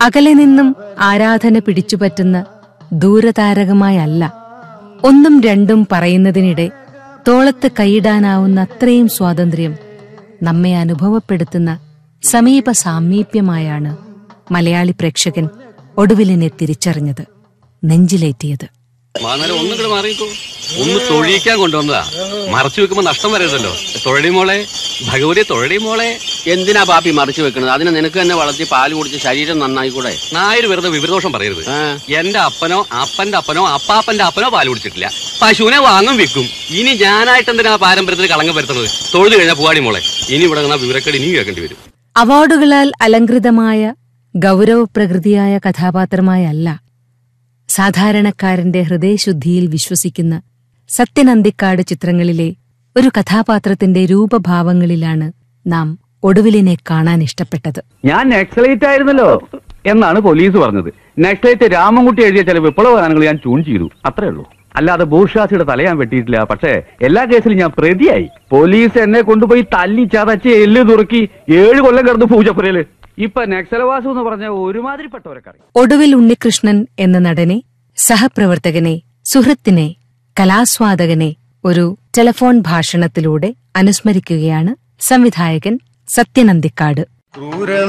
അകലെ നിന്നും ആരാധന പിടിച്ചുപറ്റുന്ന ദൂരതാരകമായല്ല ഒന്നും രണ്ടും പറയുന്നതിനിടെ തോളത്ത് കൈയിടാനാവുന്ന അത്രയും സ്വാതന്ത്ര്യം നമ്മെ അനുഭവപ്പെടുത്തുന്ന സമീപ സാമീപ്യമായാണ് മലയാളി പ്രേക്ഷകൻ ഒടുവിലിനെ തിരിച്ചറിഞ്ഞത് നെഞ്ചിലേറ്റിയത് മാന്നാലും ഒന്നും കൂടെ മാറിയിക്കോ ഒന്ന് തൊഴിയിക്കാൻ കൊണ്ടുവന്നതാ മറച്ചു വെക്കുമ്പോ നഷ്ടം വരരുതല്ലോ തൊഴടി മോളെ ഭഗവതി തൊഴടി മോളെ എന്തിനാ പാപ്പി മറിച്ചു വെക്കുന്നത് അതിനെ നിനക്ക് തന്നെ വളർത്തി പാല് കുടിച്ച് ശരീരം നന്നായിക്കൂടെ നായര് വെറുതെ വിവരദോഷം പറയരുത് ആ. എന്റെ അപ്പനോ അപ്പന്റെ അപ്പനോ അപ്പാപ്പന്റെ അപ്പനോ പാല് കുടിച്ചിട്ടില്ല പശുവിനെ വാങ്ങും വിൽക്കും ഇനി ഞാനായിട്ട് എന്തിനാ പാരമ്പര്യത്തിന് കളങ്കം വരുത്തുന്നത് തൊഴുതു കഴിഞ്ഞാൽ പൂവാടി മോളെ ഇനി ഇവിടെ നിന്നാ വിവരക്കേട് ഇനിയും കേൾക്കേണ്ടി വരും അവാർഡുകളാൽ അലങ്കൃതമായ ഗൗരവപ്രകൃതിയായ കഥാപാത്രമായല്ല സാധാരണക്കാരന്റെ ഹൃദയശുദ്ധിയിൽ വിശ്വസിക്കുന്ന സത്യനന്ദിക്കാട് ചിത്രങ്ങളിലെ ഒരു കഥാപാത്രത്തിന്റെ രൂപഭാവങ്ങളിലാണ് നാം ഒടുവിലിനെ കാണാൻ ഇഷ്ടപ്പെട്ടത് ഞാൻ നക്സലൈറ്റ് ആയിരുന്നല്ലോ എന്നാണ് പോലീസ് പറഞ്ഞത് നക്സലൈറ്റ് രാമൻകുട്ടി എഴുതിയ ചില വിപ്ലവ ഗാനങ്ങൾ ഞാൻ ട്യൂൺ ചെയ്തു അത്രേ ഉള്ളൂ അല്ലാതെ ബൂർഷാസിയുടെ തല ഞാൻ വെട്ടിയിട്ടില്ല പക്ഷേ എല്ലാ കേസിലും ഞാൻ പ്രതിയായി പോലീസ് എന്നെ കൊണ്ടുപോയി തല്ലി ചതച്ച് എല്ല് തുറക്കി ഏഴ് കൊല്ലം കിടന്നു പൂജപ്പുരയില് ഇപ്പൊ നക്സലവാസം എന്ന് പറഞ്ഞ ഒരുമാതിരിപ്പെട്ടവരൊക്കെ അറിയാം ഒടുവിൽ ഉണ്ണികൃഷ്ണൻ എന്ന നടനെ സഹപ്രവർത്തകനെ സുഹൃത്തിനെ കലാസ്വാദകനെ ഒരു ടെലഫോൺ ഭാഷണത്തിലൂടെ അനുസ്മരിക്കുകയാണ് സംവിധായകൻ സത്യനന്ദിക്കാട്